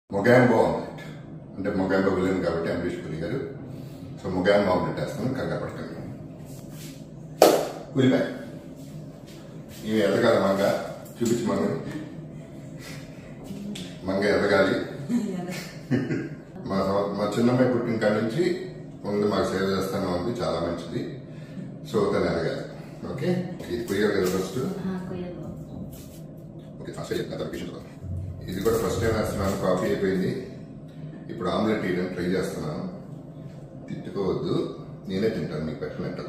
Mogambo omelette అంటే Mogambo villain కాబట్టి అంబరీష్ పురి గారు సో మొగాంబో ఆమ్లెట్ వేస్తాను కంగారు పడకండి ఉల్లిపాయ ఇవి ఎదగాలి మంగ చూపించి మంగ మంగ ఎదగాలి మా సమ- మా చిన్నమ్మాయి పుట్టిన కాడి నుంచి ఉంది మాకు సేవ చేస్తాను ఉంది చాలా మంచిది సో తను ఎదగాలి ఓకే ఇది కుయ్యాలి కదా ఫస్ట్ ఓకే ఫస్ట్ చెప్తాను తప్పించిన తర్వాత. ఇది కూడా ఫస్ట్ టైం వేస్తున్నాను కాఫీ అయిపోయింది ఇప్పుడు ఆమ్లెట్ వేయడం ట్రై చేస్తున్నాను తిట్టుకోవద్దు నేనే తింటాను మీకు పెట్టినట్టు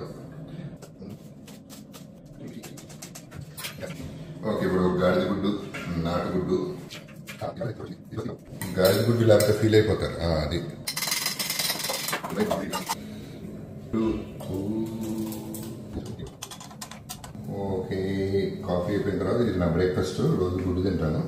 ఓకే ఇప్పుడు గాడిద గుడ్డు నాటు గుడ్డు గాడిద గుడ్డు లేకపోతే ఫీల్ అయిపోతారు ఆ, అది ఓకే కాఫీ అయిపోయిన తర్వాత ఇది నా బ్రేక్ఫాస్ట్ రోజు గుడ్డు తింటాను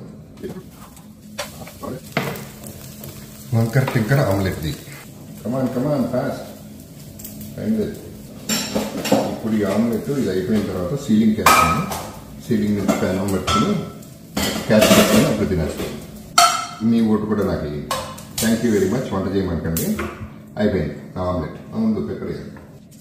వంకర్ టింకర్ ఆమ్లెట్ ది కమాన్ కమాన్ ఫాస్ట్ అయింది ఇప్పుడు ఈ ఆమ్లెట్ ఇది అయిపోయిన తర్వాత సీలింగ్ వేస్తాను సీలింగ్ నుంచి ప్యాన్ పెట్టుకుని క్యాచ్ పెట్టుకుని అప్పుడు తినేస్తాను మీ ఓటు కూడా నాకు ఇవ్వండి థ్యాంక్ యూ వెరీ మచ్ వంట చేయమనకండి అయిపోయింది నా ఆమ్లెట్ ముందు పెప్పర్ వేయండి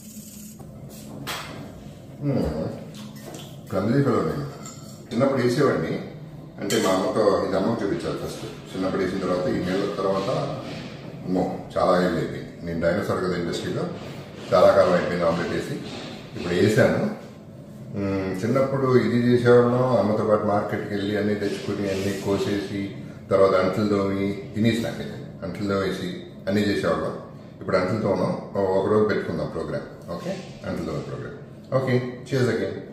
క్లమ్జీ ఫెలో నేను చిన్నప్పుడు వేసేవాడిని అంటే మా అమ్మతో ఇది అమ్మకు చూపించాలి ఫస్ట్ చిన్నప్పుడు వేసిన తర్వాత ఈ నెల తర్వాత అమ్మో చాలా ఏళ్ళు అయిపోయింది నేను డైనోసార్ కదా ఇండస్ట్రీలో చాలా కాలం అయిపోయింది ఆమ్లెట్ వేసి ఇప్పుడు వేసాను మ్మ్, చిన్నప్పుడు ఇది చేసేవాళ్ళం అమ్మతో పాటు మార్కెట్కి వెళ్ళి అన్ని తెచ్చుకుని అన్ని కోసేసి తర్వాత అంట్లు తోమి తినేసి నాకైతే అంట్లు తోమేసి అన్ని చేసేవాళ్ళం ఇప్పుడు అంట్లు తోమం ఒకరోజు పెట్టుకుందాం ప్రోగ్రామ్ ఓకే అంట్లు తోమే ప్రోగ్రామ్ ఓకే చేజ్ అగైన్